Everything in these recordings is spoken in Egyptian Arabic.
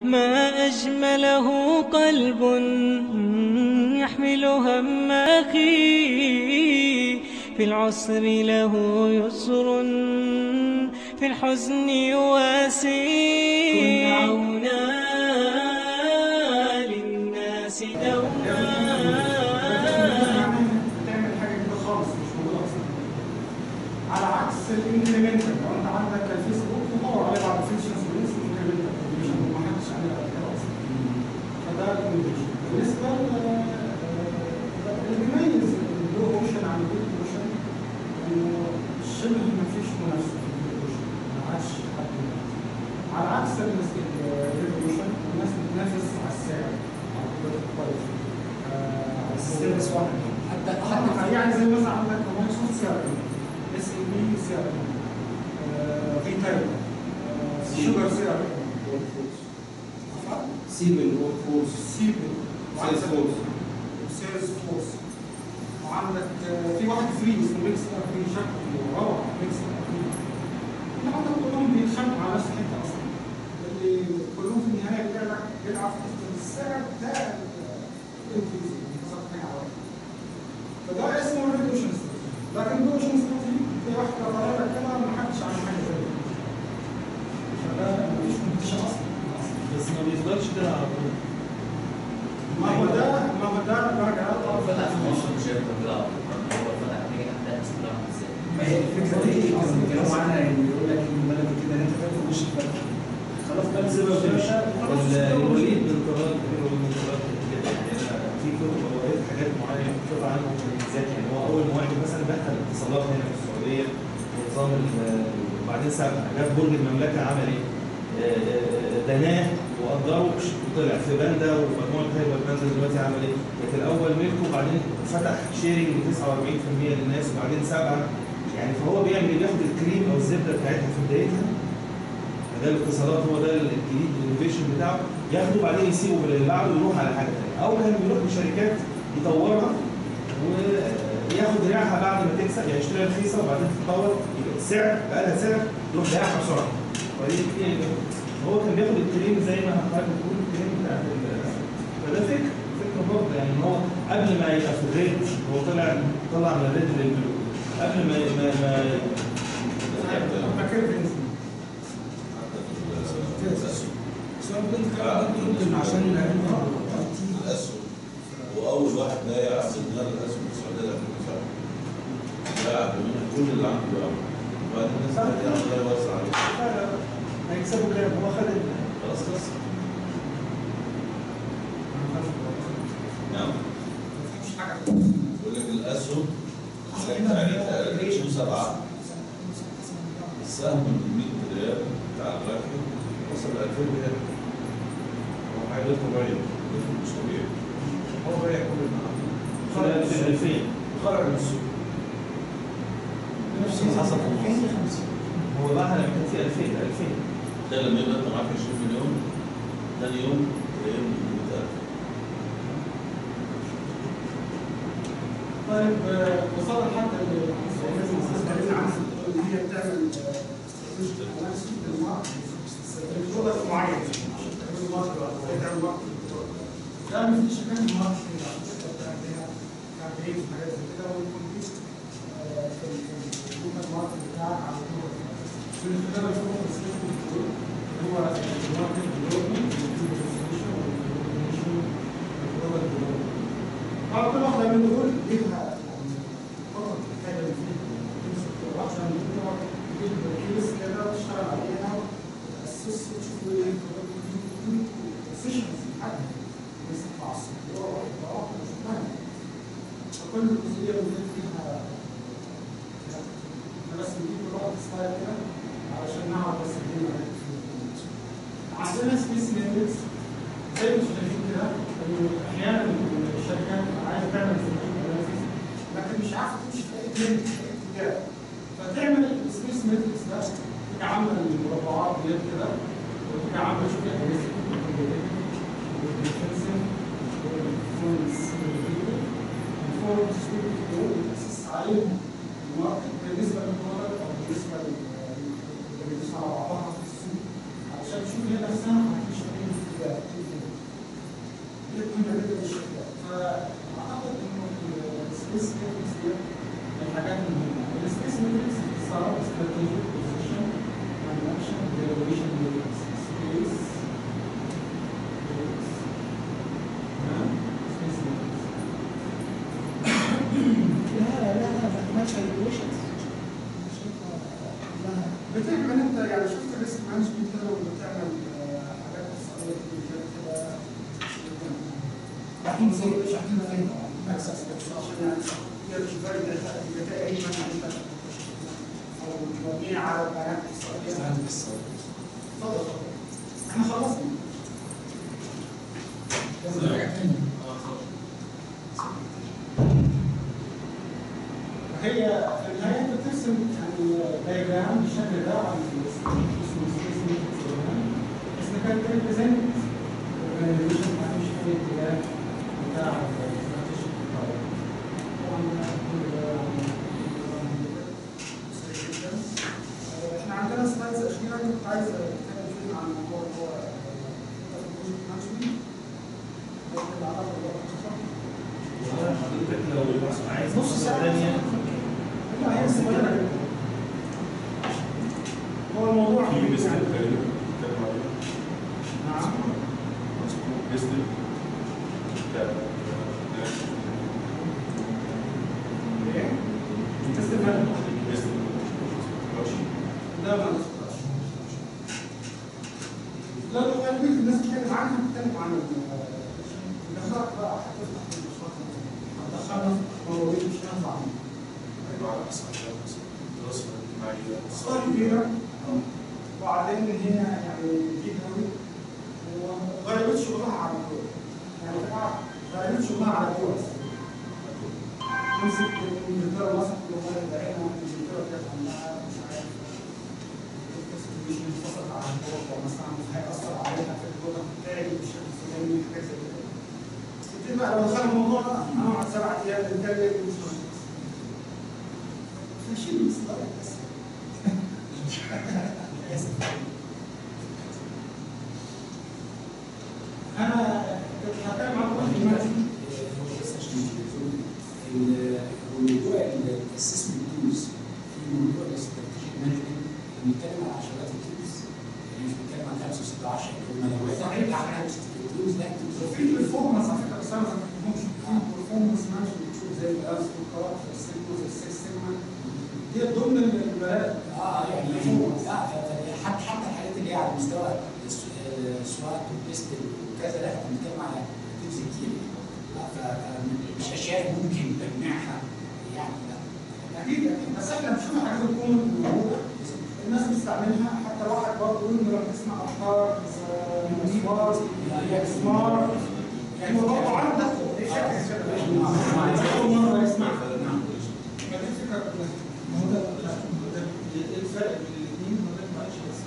ما أجمله قلب يحمل هم أخي في العسر له يسر في الحزن يواسي كن عونا للناس دوما تعمل حاجه كده خالص مش موجوده اصلا على عكس الانكريمنتال لو انت عندك الفيسبوك تدور عليه بعد فيتشرز ولينكس انكريمنتال ما حدش عاملها قبل كده اصلا فده الانكريمنتال بالنسبه ل- اللي بيميز اللو موشن عن البيت موشن انه شبه ما فيش منافسه في البيت موشن ما عادش حد ينافس. على عكس الريفولوشن الناس بتنافس على السعر على الكواليتي على السيرفيس واحد حتى حتى حتى يعني زي مثلا عندك مايكروسوفت سي ار ام اس ام بي سي ار ام ريتيل شوجر سي ار ام سيبل ورك فورس سيبل سيلز فورس سيلز فورس وعندك آه، في واحد فري اسمه ميكس ار فري شكله روعه ميكس ار فري النهارده كلهم بيتخانقوا على نفس الحته اصلا اللي كلهم في النهايه بيلعب بيلعب في حته السعر بتاع الانكريز حاجه على فده اسمه ريدوشن لكن ريدوشن استراتيجي في واحد قرارات كده ما حدش عمل حاجه زي كده فده مفيش كومبيتيشن اصلا بس ما بيفضلش كده على طول ما هو ده ما هو ده درجه هو فتح في اقل مصر مش هيفضل كده على طول هو فتح حاجه احداث كلها ازاي ما هي الفكره دي كانوا بيتكلموا عنها يعني يقول لك البلد كده ان انت فاكر مش فاكر خلاص بقى سيبها سيبها وتمشي. وتمشي ال- الوليد بن طلال كبير وليد بن طلال كده يعني أنا في كتب هو قريت حاجات معينه بشوف عنه ازاي يعني هو اول واحد مثلا دخل الاتصالات هنا في السعوديه ونظام ال- وبعدين سابها جاب برج المملكه عمل ايه؟ آه، آه، دناه واجره وطلع في باندا ومجموعه هايبر باندا دلوقتي عمل ايه؟ كانت الاول ملكه وبعدين فتح شيرنج 49% للناس وبعدين سابها يعني فهو بيعمل ايه؟ بياخد الكريم او الزبده بتاعتها في بدايتها ده الاتصالات هو ده الجديد الانوفيشن بتاعه ياخده بعدين يسيبه اللي بعده ويروح على حاجه ثانيه او كان بيروح لشركات يطورها وياخد ريعها بعد ما تكسب يعني يشتريها رخيصه وبعدين تتطور يبقى السعر بقى لها سعر يروح بايعها بسرعه ودي يعني هو كان بياخد الكريم زي ما حضرتك بتقول الكريم بتاع ال- فده فكر فكر برضه يعني ان هو قبل ما يبقى في الريد هو طلع طلع من الريد للبلو قبل ما ما, ما فاكر بنزين سؤال كنت كده عشان الاسهم واول واحد بايع سيجنال الاسهم في السعوديه 2007 باع بمنها كل اللي عنده باعه وبعد الناس دي عمال يوسع عليه لا لا هيكسبوا كام هو خد ال- خلاص خلاص نعم مفيش حاجه بقول لك الاسهم يعني 2007 السهم من 100 ريال بتاع الراكب وصل ل 2000 ريال هو حاجه غير طبيعيه مش طبيعي هو بايع كل في في 2000 خرج من السوق نفس اللي حصل في مصر. هو باعها لما كان في 2000 2000 تخيل لما يبقى انت معاك 20 مليون ثاني يوم تلاقيهم 100000 طيب آه، وصلنا لحد ال- اتكلمنا عن اللي هي بتعمل استراتيجية اناليسيس للماركت برودكت معين تعمل ماركت ولا تعمل ماركت ده مفيش كان ماركتنج على فكره بتعمل فيها كامبين وحاجات زي كده ويكون في آه، في ال- في الجوجل ماركت بتاعك على طول في خلال الفوق السيستم اللي هو الماركت ديفلوبمنت والديفلوبمنت والبرودكت ديفلوبمنت اه كل واحدة من دول ليها يعني خطط محتاجة إن في تمسك واحدة من دول تجيب كيس كده وتشتغل عليها وتأسس وتشوف ايه سيشنز حد تمسك مع الصدور واحدة واحدة وشوفها فكل جزئية من دول فيها فيها- احنا بس بنجيب كل واحد ستايل كده علشان نعرف بس الدنيا ماشية فين. عندنا سبيس ميثودز زي ما شايفين كده انه احيانا الشركات عايزه تعمل سيستم اناليسيس لكن مش عارفه تمشي في اي ترند في اي اتجاه فتعمل السبيس ماتريكس ده تيجي عامله المربعات ديت كده وتيجي عامله شوف ايه الريسك والديفنسيف والفورمز دول بتاسس عليهم الماركت بالنسبه للبرودكت او بالنسبه لل- اللي بيدوس على بعضها في السوق علشان تشوف هي نفسها هتمشي في ايه بتعمل انت يعني شفت الريسك مانجمنت كده لما بتعمل آه، حاجات اقتصاديه كده كده لكن زي مش عارفين فين اكسس عشان يعني يرجع النتائج مثلا انت او مبنيه على بيانات اقتصاديه اتفضل اتفضل احنا خلصنا لازم حاجه ثانيه هي في النهايه انت بترسم يعني دايجرام بالشكل ده عن اسمه سبيس بس ده كان ريبريزنت اورجانيزيشن ما فيش اي اتجاه بتاع الاستراتيجي بتاعه طبعا ده كل ده سريع جدا آه، احنا عندنا سلايدز اخيره كنت عايز اتكلم فيه عن موضوع اللي هو البروجكت مانجمنت ده علاقه بالوقت حضرتك لو عايز نص نص ساعة ثانية لا هي صغيرة جدا. هو الموضوع في بيست يعني- بتتكلم عليه نعم بيست ايه؟ تستفاد بيست لا ما نذكرهاش. لا لو غالبية الناس بتتكلم عنها بتتكلم عن ال- الإخراج بقى هتفتح في الإخراج هتدخلنا في مواضيع مش هينفع عنها. أخطاء كبيرة وبعدين هي يعني جديدة أوي وغالبية شغلها على الدول يعني غالبية شغلها على الدول تمسك انجلترا مثلا لو انا دعينا انجلترا كانت عندها مش عارف مش منفصل عن اوروبا مثلا هيأثر عليها في الوضع بتاعي بشكل فلاني حاجات زي كده. تبتدي بقى لو دخلنا الموضوع ده انا مع سبع ايام نتكلم مش هنخلص. فشيل الاصدار بس. للاسف. انا هتكلم عن واحد دلوقتي موضوع الاسسمنت تولز في موضوع الاستراتيجيك مانجمنت بنتكلم عن عشرات التولز يعني مش بنتكلم عن 5 و6 و10 هم لو صحيح. احنا التولز لا وفي البرفورمانس على فكره بس انا ما ذكرتهمش في برفورمانس مانجمنت تول زي الارز والكاركتر السيكوز السكس سيجمنت دي ضمن المبادئ اه يعني performance. لا ف- ف- حتى حتى الحاجات اللي هي على مستوى الس- السوات والبيست وكذا لا احنا بنتكلم على تولز كتير لا ف- فمش اشياء ممكن تجميعها يعني لا اكيد اكيد بس احنا بنشوف حاجات تكون موجوده الناس بتستعملها حتى واحد برضه يقول لما تسمع افكار مسمار مسمار يعني هو برضه عنده شكل كده اول مره يسمع ما دي الفكره كلها ما هو ده ده- ايه الفرق بين الاثنين ما ده معلش بس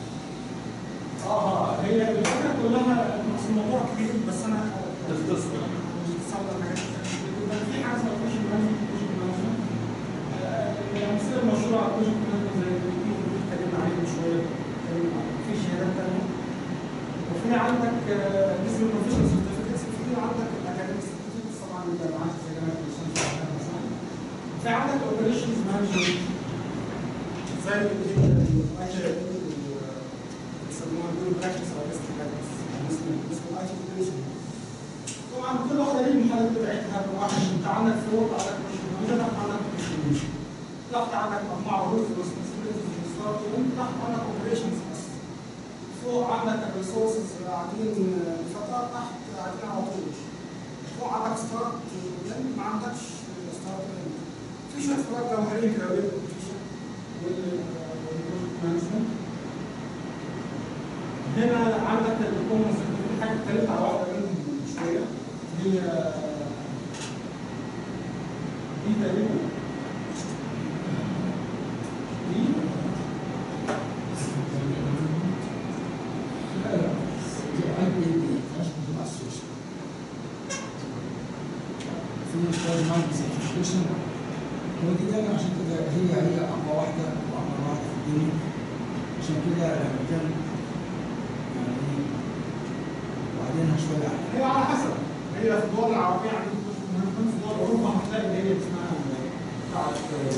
اه هي الفكره كلها بس الموضوع كبير بس انا تختصر بتصور حاجات كتير. في حاجه اسمها بروجكت مانجمنت بروجكت مانجمنت الامثله المشهوره على البروجكت مانجمنت زي اللي اتكلمنا عليه من شويه اتكلمنا عن- في شهادات ثانيه وفي عندك اسم البروفيشنال سيرتيفيكتس في عندك الاكاديميك سيرتيفيكتس طبعا الجامعات زي جامعه الشمس مثلا في عندك اوبريشنز مانجمنت زي الاجل بيسموها جول براكتس او بيست براكتس اسمه اسمه اي تي اوبريشن طبعا كل واحده ليه المحاضرات بتاعتها واحد انت عندك فوق عندك مش تحت عندك مش تحت عندك مجموعه رولز ريسبونسبيلتيز ستارت تحت عندك اوبريشنز بس فوق عندك الريسورسز قاعدين فتره تحت قاعدين على طول فوق عندك ستارت ما عندكش ستارت في شويه فروقات جوهريه كده بين الاوبريشن والبروجكت مانجمنت هنا عندك البرفورمانس في حاجه اتكلمت على واحده منهم من شويه هي دي تقريبا دي لا لا دي اي بي دي مش بتبقى السورس في ستايل ماركت سيرتيفيكيشن ودي دايما عشان كده هي هي اقوى واحده واقوى واحده في الدنيا عشان كده لما كان يعني ايه وبعدين شويه على هي على حسب هي في الدول العربيه عندك في دول اوروبا هتلاقي اللي هي اسمها بتاعت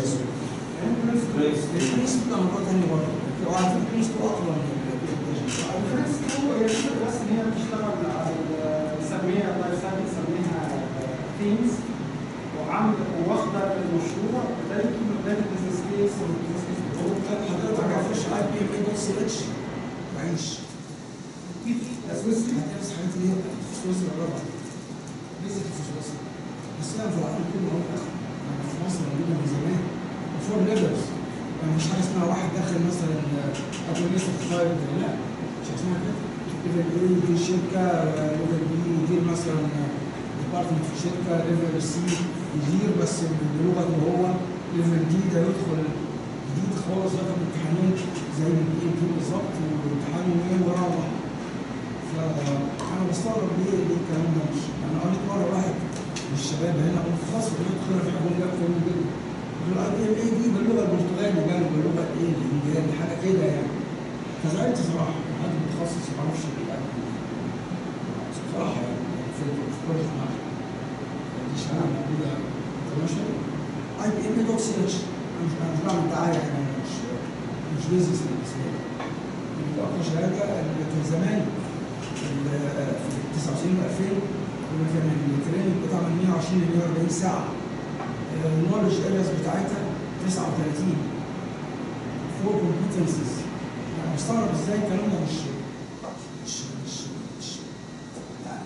الفرنس بتبقى موضوع تاني برضه وعلى فكره الفرنس بتبقى اطول من البرزنتيشن الفرنس هو هي الفكرة بس ان هي بتشتغل على ال- بنسميها الله يسامح بنسميها ثيمز وعامله واخده المشروع بدايته من بدايه البيزنس كيس والبيزنس كيس حضرتك ما تعرفش اي بوكس اتش وعيش سويسري هتلبس حاجات اللي هي في سويسرا الرابعه بيزك في سويسرا بس لا في العالم كله هو يعني في مصر موجوده من زمان فور ليفلز يعني مش حاجه اسمها واحد داخل مثلا ابو لسه فايف لا مش اسمها كده ليفل اي دي شركه ليفل بي يدير مثلا ديبارتمنت في شركه ليفل سي يدير بس بلغته هو ليفل دي ده يدخل جديد خالص ياخد امتحانات زي البي ام بي بالظبط وامتحان يومين ويروح فانا بستغرب ليه ليه الكلام ده مش انا قريت مره واحد من الشباب هنا قلت خلاص كليه القاهره في حاجه جاب كل جدا قلت له اي ايه دي باللغه البرتغالي بقى باللغه ايه الانجليزي حاجه كده يعني فزعلت صراحه حد متخصص ما اعرفش ايه صراحه يعني في في بروجكت معاك دي شهاده موجوده انترناشونال اي بي ام دوت سي اتش انا مش أنا مش بعمل دعايه يعني أنا مش مش بيزنس بالنسبه لي دي اكتر شهاده اللي كان زمان ال- في 99 و 2000 كنا كان التريننج بتاع من 120 ل 140 ساعه النولج ارياز بتاعتها 39 فور كومبيتنسز انا مستغرب ازاي الكلام ده مش مش مش مش يعني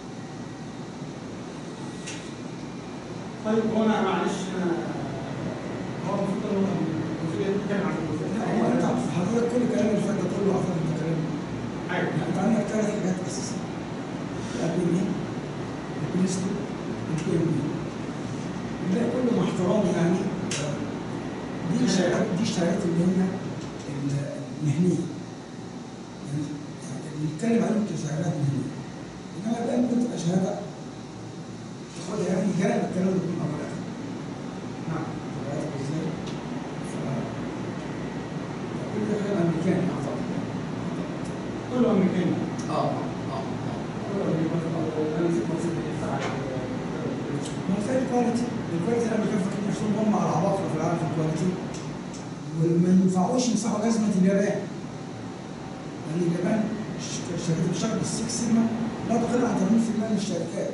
طيب هو انا معلش انا هو المفروض ان هو المفروض يتكلم عن لا، هو انت حضرتك كل الكلام اللي فات ده كله اعتقد انت كلام ايوه يعني انت عندك ثلاث حاجات اساسيه الابي مي البريستو البي ام بي الباقي كله مع احترامي يعني آه، دي الشهادات دي الشهادات اللي هي ال- المهنيه يعني يعني اللي بنتكلم عليهم كشهادات مهنيه انما الباقي ممكن تبقى شهاده تاخدها يعني جانب الكلام اللي بنقول عليه نعم تبقى ازاي ف كل ده خير امريكاني اعتقد كله امريكاني اه اه اه كله امريكاني انا نسيت نسيت بتاع ما هو زي الكواليتي الكواليتي لما كانوا فاكرين نفسهم هم على عباقرة في العالم في الكواليتي وما ينفعوش يمسحوا جزمة اليابان لأن اليابان الش- الشركات اللي بتشتغل بالسكس سيجما لا تقل عن 80% من الشركات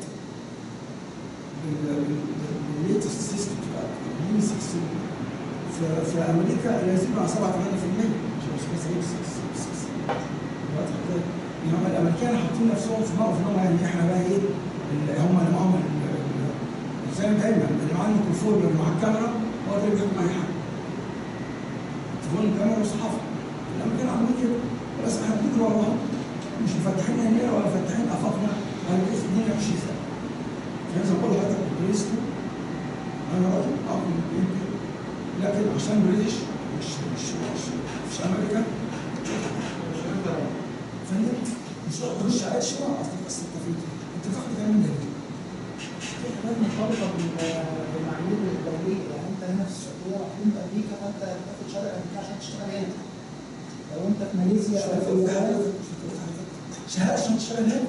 بالليتست سيستم بتاعت اليو 6 سيجما في- في أمريكا لا يزيد عن 7 8% مش بس بس ايه 6 6 واضح كده يعني هم الامريكان حاطين نفسهم في موقف ان هم يعني احنا بقى ايه اللي هم اللي معاهم ال- ال- زي ما دايما اللي معاه الميكروفون واللي معاه الكاميرا هو ده اللي بيحكم اي حاجه. تليفون الكاميرا والصحافه. الامريكان عاملين كده بس احنا بنجري وراهم مش مفتحين عينينا ولا مفتحين افاقنا ولا بنقيس الدنيا ماشيه ازاي. فلازم اقول لحضرتك بريستو انا راجل اقوى من البي بي لكن عشان بريتش مش مش مش مش امريكا فاهم مش مش عايز شو اصلا بس انت في انت بتاخد كلام ده ليه؟ في حاجات مرتبطه بال- بالمعايير الدوليه يعني انت هنا في السعوديه راح انت امريكا فانت بتاخد شهاده امريكيه عشان تشتغل هنا لو انت في ماليزيا او في اليابان شهاده عشان تشتغل هنا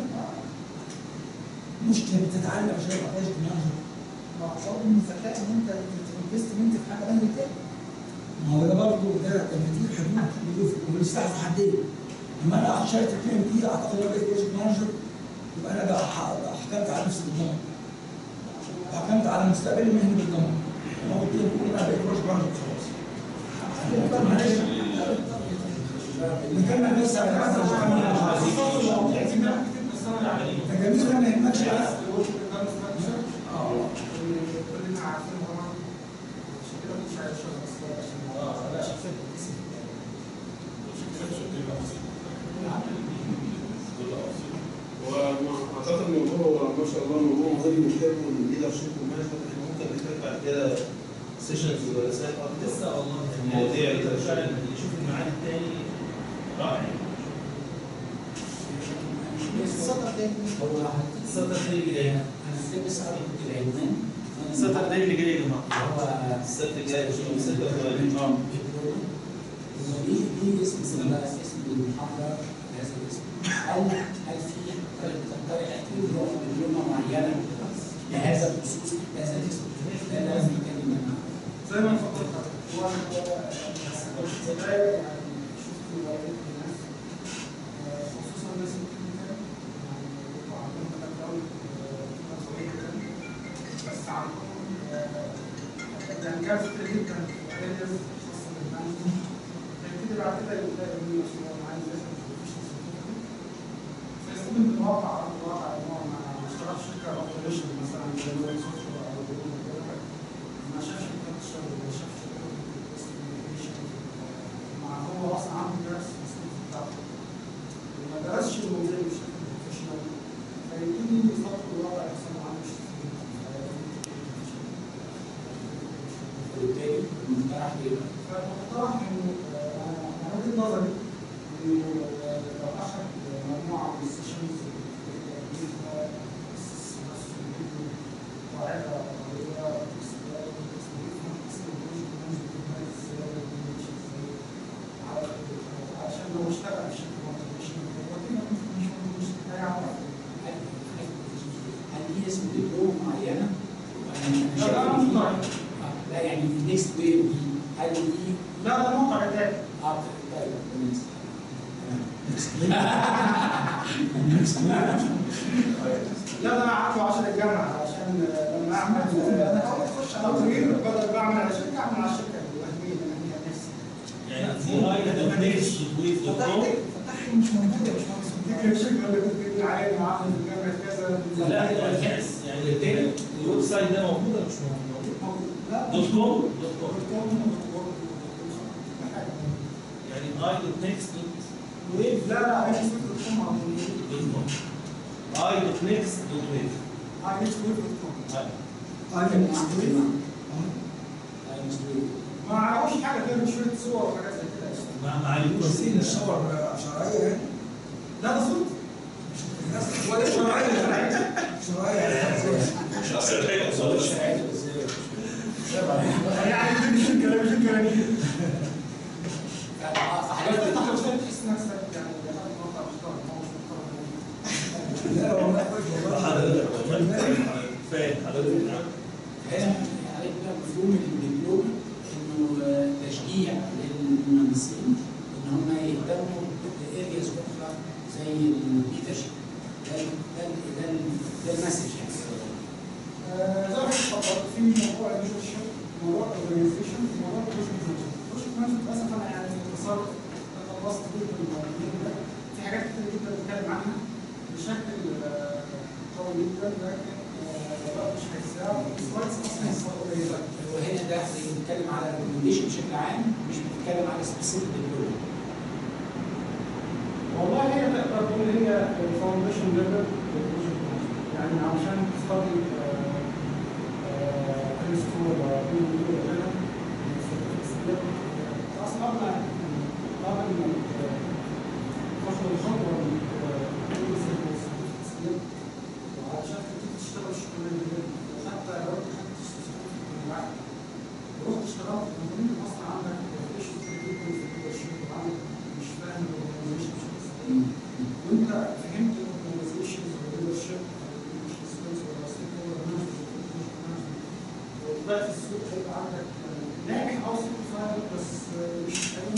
مش بتتعلم عشان يبقى كويس دماغك مقصود من الذكاء ان انت انفستمنت في حاجه امريكيه ما هو ده برضه ده لما تجيب حدود والسلاح في حدين لما انا اخد شهاده البي ام بي اعتقد ان انا بقيت بروجكت مانجر يبقى انا بقى ح- بقى حكمت على نفسي بالضمان حكمت على مستقبلي المهني بالضمان لما قلت لهم انا بقيت بروجكت مانجر خلاص معلش نكمل بس على العزل ده جميل ده ما يهمكش بقى اه كلنا عارفين طبعا عشان كده مش عايز اشتغل بس واعتقد الموضوع هو ما شاء الله الموضوع مهم جدا والليدرشيب والمانجمنت احنا ممكن نتكلم بعد كده سيشنز ورسائل اكتر لسه والله مواضيع يعني كده. فعلا اللي يشوف الميعاد التاني رائع السطر تاني هو السطر التاني اللي جاي انا كنت بس قريت العنوان السطر التاني اللي جاي يا جماعه هو السبت الجاي في 26 اه ليه ليه اسم سماه اسم المحاضرة بهذا الاسم؟ أو هل في كانت تقترح تجربة تجربة معينة لهذا الخصوص بهذا الاسم؟ ده لازم يتكلم عنه. زي ما فكرت هو في البداية يعني شفت وقابلت الناس آه، خصوصا الناس التكنيكال يعني بيبقوا عندهم باك جراوند قوية جدا بس عندهم آه، يعني جاب كتير جدا في areas خاصة بالمانجمنت فيبتدي بعد كده يبقى ممكن بالواقع على الواقع ان هو ما ما اشتغلش في شركه اوبريشن مثلا زي اللي هو سوفت وير او جوجل وكده ما شافش شركه الشغل ما شافش شركه الاستيميشن مع هو اصلا عنده درس في السوق بتاعته ما درسش الموضوع بشكل بروفيشنال فيبتدي يصدق الواقع يحصل له عنده وبالتالي المقترح ايه؟ فالمقترح انه آه، انا وجهه نظري انه آه، لو اخذ مجموعه من السيشنز قاعده قويه عشان لو اشتغل بشكل موتيفيشن مش مش هيعرف هل هل هي اسم دبلوم معينه؟ وانا لا، لا، شايف إن في- موقع. آه، لا يعني في النكست ويف دي هل دي لا ده موقع تاني اه طيب بالنسبة. لا ده انا قعدت 10 الجامعه عشان لما اعمل انا عاوز اخش على تغيير بدل ما اعمل على شركه اعمل على شركه الوهميه اللي انا فيها نفسي يعني في هاي نيكست ويف دوت كوم فتحي مش موجوده مش دي الشركه اللي كنت بتبني عليها معاهم في الجامعه كذا لا يعني يعني الاثنين الويب سايت ده موجود ولا مش موجود؟ لا دوت كوم دوت كوم كوم يعني اي دوت نيكست دوت ويف لا لا انا اسمه دوت كوم على طول. دوت كوم اي دوت نيكست دوت ويف اي نيكست ويف دوت كوم كان عندي كلمة. آه، next week. ما اعرفش حاجه غير شويه صور وحاجات زي كده ما ما عليكوش توصيل الصور شرعيه يعني لا ده صوت ولا شرعيه شرعيه صوت الشرعية ازاي؟ يعني دي مش شركه لا مش شركه لا ف- حاجات فحضرتك تحت وسائل تحس نفسك يعني دخلت موقع محترم هو مش محترم لا والله كويس والله حضرتك والله فاهم حضرتك نعم. هنا عليك بقى مفهوم الدبلوم انه آه، تشجيع للمهندسين ان هم يهتموا بارياز اخرى زي الليدرشيب ده ده ده ده المسج يعني آه، زي ما حضرتك اتفضلت في موضوع الليدرشيب موضوع الاورجنايزيشن موضوع البروجكت مانجمنت البروجكت مانجمنت للاسف انا يعني اختصار خلصت جدا الموضوع ده في حاجات كتير جدا بتكلم عنها بشكل آه، قوي جدا لكن آه، الوقت مش هيساعد السلايدز اصلا هيساعدوا قليله هو هنا ده بنتكلم على ريكومنديشن بشكل عام مش بنتكلم على سبيسيفيك دبلوم والله هي تقدر تقول هي الفاونديشن ليفل يعني عشان تستخدم كريستو ولا كده اصلا قبل قبل ما تاخد الخطوه وعشان تبتدي تشتغل الشغل اللي حتى لو انت خدت معاك رحت اشتغلت ممكن اصلا عندك ايش كتير جدا في الليدرشيب وعندك مش فاهم الاورجنايزيشن بشكل سليم وانت فهمت الاورجنايزيشن والليدرشيب ولا ستيك هولدر وبقى في السوق هيبقى عندك ناجح او سوق فاهم بس مش هيبقى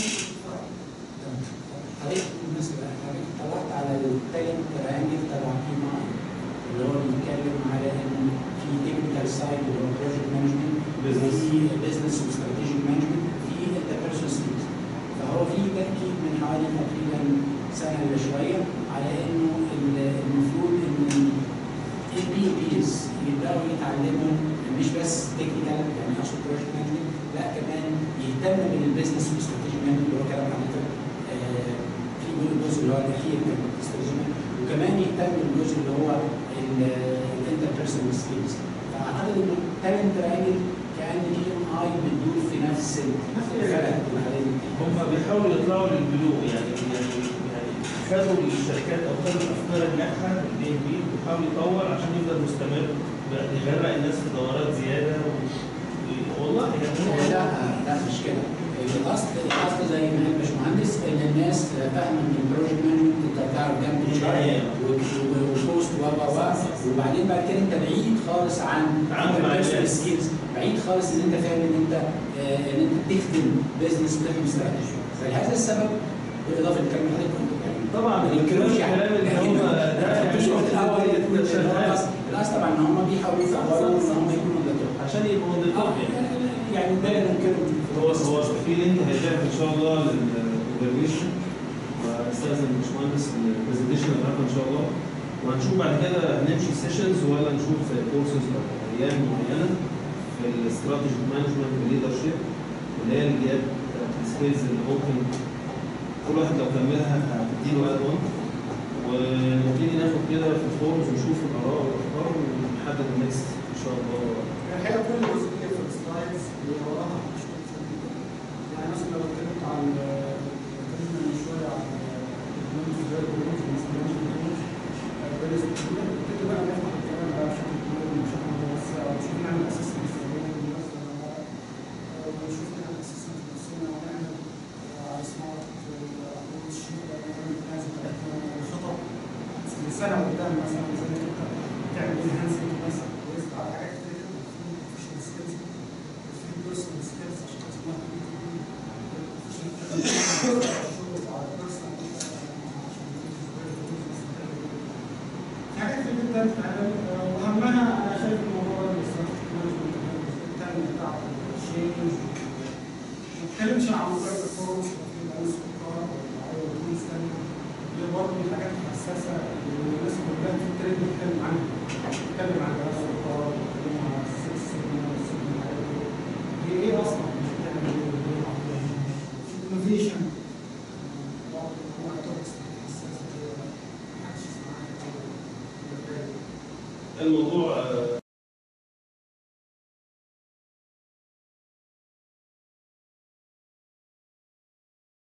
حضرتك بالنسبه حضرتك طلعت على التالنت ترانجل تبع بي ماي اللي هو بيتكلم على ان في تكنيكال سايد اللي هو بروجكت مانجمنت Business. في بزنس وستراتيجيك مانجمنت في انتربيرسونال سكيلز فهو في تاكيد من حوالي تقريبا سنه الا شويه على انه ال- المفروض ان البي بيز يبداوا يتعلموا مش بس تكنيكال يعني اقصد بروجكت مانجمنت لا كمان يهتم بالبزنس والاستراتيجي مانجمنت اللي هو كلام حضرتك آه، في الجزء اللي هو الاخير من الاستراتيجي وكمان يهتم بالجزء اللي هو الانتربيرسونال سكيلز فاعتقد انه تالنت تراينجل كان بي ام اي بتدور في نفس الفلك اللي حضرتك هم بيحاولوا يطلعوا للبلوغ يعني يعني يعني خدوا الشركات او خدوا الافكار الناجحه من البي ام بي وبيحاول يطور عشان يفضل مستمر يغرق الناس في دورات زياده و... و- والله يعني لا هو لا مش كده الاصل الاصل زي ما قال الباشمهندس ان الناس فاهمه ان البروجكت مانجمنت انت بتعرف جنب أيوة. وبوست و و و وبعدين بعد كده انت بعيد خالص عن تعامل مع الناس. سكيلز بعيد خالص ان انت فاهم ان انت آه، ان انت بتخدم بزنس وتخدم استراتيجي فلهذا السبب بالاضافه لكلام حضرتك يعني طبعا ما ننكروش يعني الكلام اللي يعني هم ما ده تحطوش يعني في الاول المفروض إن هو شغال. الأصل- الاصل طبعا ان هم بيحاولوا يطوروا ان هم يكونوا ده عشان يبقوا من التوب يعني يعني ده اللي ننكره هو هو في لينك هيتعمل ان شاء الله للايفالويشن هستاذن الباشمهندس البرزنتيشن اللي هنعملها ان شاء الله وهنشوف بعد كده هنمشي سيشنز ولا نشوف كورسز او ايام معينه في الاستراتيجي مانجمنت والليدرشيب واللي هي الجاب السكيلز اللي ممكن كل واحد لو كملها هتديله اد اون ونبتدي ناخد كده في الفورمز ونشوف الاراء والافكار ونحدد النكست ان شاء الله الحقيقه كل جزئيه في السلايدز هي وراها مشكله يعني مثلا لو اتكلمت عن اتكلمنا من شويه عن البرنامج ده البرنامج نبتدي بقى نفتح الكلام بقى بشكل كبير وبشكل موسع ونشوف نعمل اساس للمستخدمين ونشوف نعمل اساس لنفسنا ونعمل على سمارت ابروتش نعمل لازم خطط لسنه قدام مثلا زي ما انت تعمل انهانسمنت مثلا ويزد على حاجات كتير كده بروفيشنال سكيلز في بيرسونال سكيلز عشان اسمها بي تو بي حاجات اللي انت بتتعمل واهمها انا شايف الموضوع ده الاستراتيجي مانجمنت التاني بتاع الشينج ما اتكلمش عن مجرد الفورم في الناس الكبار او الكونس دي برضه من الحاجات الحساسه اللي الناس كلها في الترند بتتكلم عنها بتتكلم عن جهاز الكبار بتتكلم عن السكس سيجما والسيجما الحاجات دي هي ايه اصلا؟ مش بتعمل ايه؟ انوفيشن برضه هو توبكس حساسه كده محدش يسمعها الموضوع آه،